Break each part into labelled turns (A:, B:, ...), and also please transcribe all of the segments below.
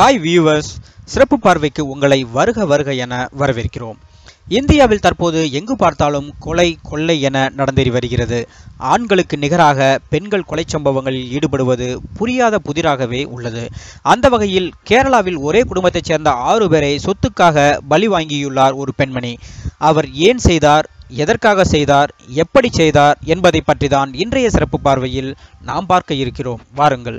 A: hi viewers சிறப்பு பார்வைக்கு உங்களை வருக வருக என வரவேற்கிறோம் இந்தியாவில் தற்போது எங்கு பார்த்தாலும் கொலை கொள்ளை என நடந்தேறி வருகிறது ஆண்களுக்கு நிகராக பெண்கள் கொலை சம்பவங்களில் ஈடுபடுவது புரியாத புதிராகவே உள்ளது அந்த வகையில் கேரளாவில் ஒரே குடும்பத்தைச் சேர்ந்த ஆறு பேரை சொத்துக்காக பலி வாங்கியுள்ளார் ஒரு பெண்மணி அவர் ஏன் செய்தார் எதற்காக செய்தார் எப்படி செய்தார் என்பதை பற்றி தான் இன்றைய சிறப்பு பார்வையில் நாம் பார்க்க இருக்கிறோம் வாருங்கள்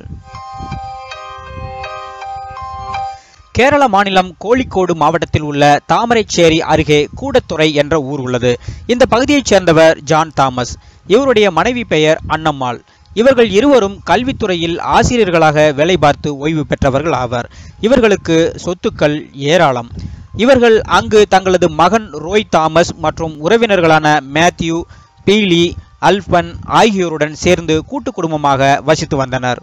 A: கேரள மாநிலம் கோழிக்கோடு மாவட்டத்தில் உள்ள தாமரைச்சேரி அருகே கூடத்துறை என்ற ஊர் உள்ளது இந்த பகுதியைச் சேர்ந்தவர் ஜான் தாமஸ் இவருடைய மனைவி பெயர் அன்னம்மாள் இவர்கள் இருவரும் கல்வித்துறையில் ஆசிரியர்களாக வேலை பார்த்து ஓய்வு பெற்றவர்கள் ஆவர் இவர்களுக்கு சொத்துக்கள் ஏராளம் இவர்கள் அங்கு தங்களது மகன் ரோய் தாமஸ் மற்றும் உறவினர்களான மேத்யூ பீலி அல்பன் ஆகியோருடன் சேர்ந்து கூட்டு குடும்பமாக வசித்து வந்தனர்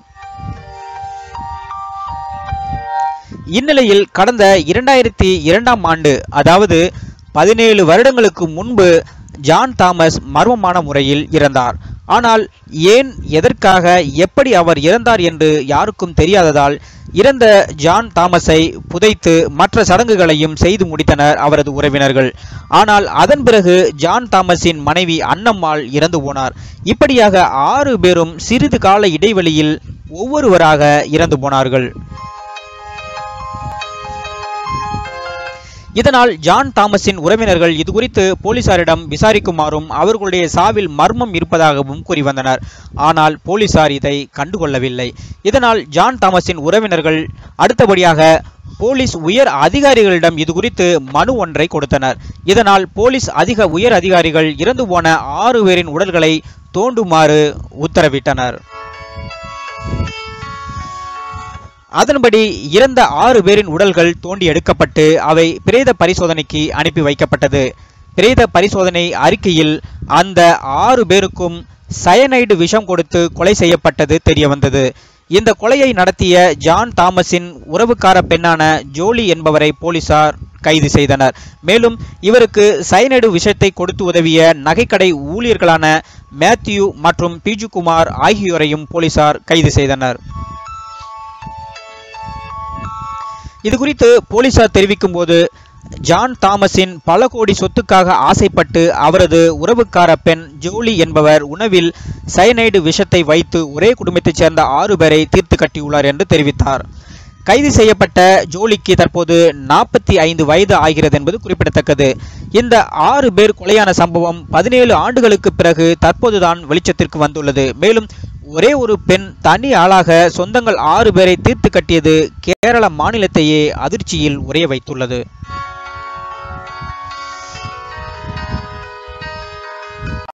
A: இந்நிலையில் கடந்த இரண்டாயிரத்தி இரண்டாம் ஆண்டு அதாவது பதினேழு வருடங்களுக்கு முன்பு ஜான் தாமஸ் மர்மமான முறையில் இறந்தார் ஆனால் ஏன் எதற்காக எப்படி அவர் இறந்தார் என்று யாருக்கும் தெரியாததால் இறந்த ஜான் தாமஸை புதைத்து மற்ற சடங்குகளையும் செய்து முடித்தனர் அவரது உறவினர்கள் ஆனால் அதன் பிறகு ஜான் தாமஸின் மனைவி அன்னம்மாள் இறந்து போனார் இப்படியாக ஆறு பேரும் சிறிது கால இடைவெளியில் ஒவ்வொருவராக இறந்து போனார்கள் இதனால் ஜான் தாமஸின் உறவினர்கள் இது குறித்து போலீசாரிடம் விசாரிக்குமாறும் அவர்களுடைய சாவில் மர்மம் இருப்பதாகவும் கூறி வந்தனர் ஆனால் போலீசார் இதை கண்டுகொள்ளவில்லை இதனால் ஜான் தாமஸின் உறவினர்கள் அடுத்தபடியாக போலீஸ் உயர் அதிகாரிகளிடம் இது குறித்து மனு ஒன்றை கொடுத்தனர் இதனால் போலீஸ் அதிக உயர் அதிகாரிகள் இறந்து போன ஆறு பேரின் உடல்களை தோண்டுமாறு உத்தரவிட்டனர் அதன்படி இறந்த ஆறு பேரின் உடல்கள் தோண்டி எடுக்கப்பட்டு அவை பிரேத பரிசோதனைக்கு அனுப்பி வைக்கப்பட்டது பிரேத பரிசோதனை அறிக்கையில் அந்த ஆறு பேருக்கும் சயனைடு விஷம் கொடுத்து கொலை செய்யப்பட்டது தெரிய வந்தது இந்த கொலையை நடத்திய ஜான் தாமஸின் உறவுக்கார பெண்ணான ஜோலி என்பவரை போலீசார் கைது செய்தனர் மேலும் இவருக்கு சயனைடு விஷத்தை கொடுத்து உதவிய நகைக்கடை ஊழியர்களான மேத்யூ மற்றும் பிஜுகுமார் ஆகியோரையும் போலீசார் கைது செய்தனர் இது குறித்து போலீசார் தெரிவிக்கும் போது ஜான் தாமஸின் பல கோடி சொத்துக்காக ஆசைப்பட்டு அவரது உறவுக்கார பெண் ஜோலி என்பவர் உணவில் சயனைடு விஷத்தை வைத்து ஒரே குடும்பத்தைச் சேர்ந்த ஆறு பேரை தீர்த்து கட்டியுள்ளார் என்று தெரிவித்தார் கைது செய்யப்பட்ட ஜோலிக்கு தற்போது நாற்பத்தி ஐந்து வயது ஆகிறது என்பது குறிப்பிடத்தக்கது இந்த ஆறு பேர் கொலையான சம்பவம் பதினேழு ஆண்டுகளுக்கு பிறகு தற்போதுதான் வெளிச்சத்திற்கு வந்துள்ளது மேலும் ஒரே ஒரு பெண் தனி ஆளாக சொந்தங்கள் ஆறு பேரை தீர்த்து கட்டியது கேரள மாநிலத்தையே அதிர்ச்சியில் உரைய வைத்துள்ளது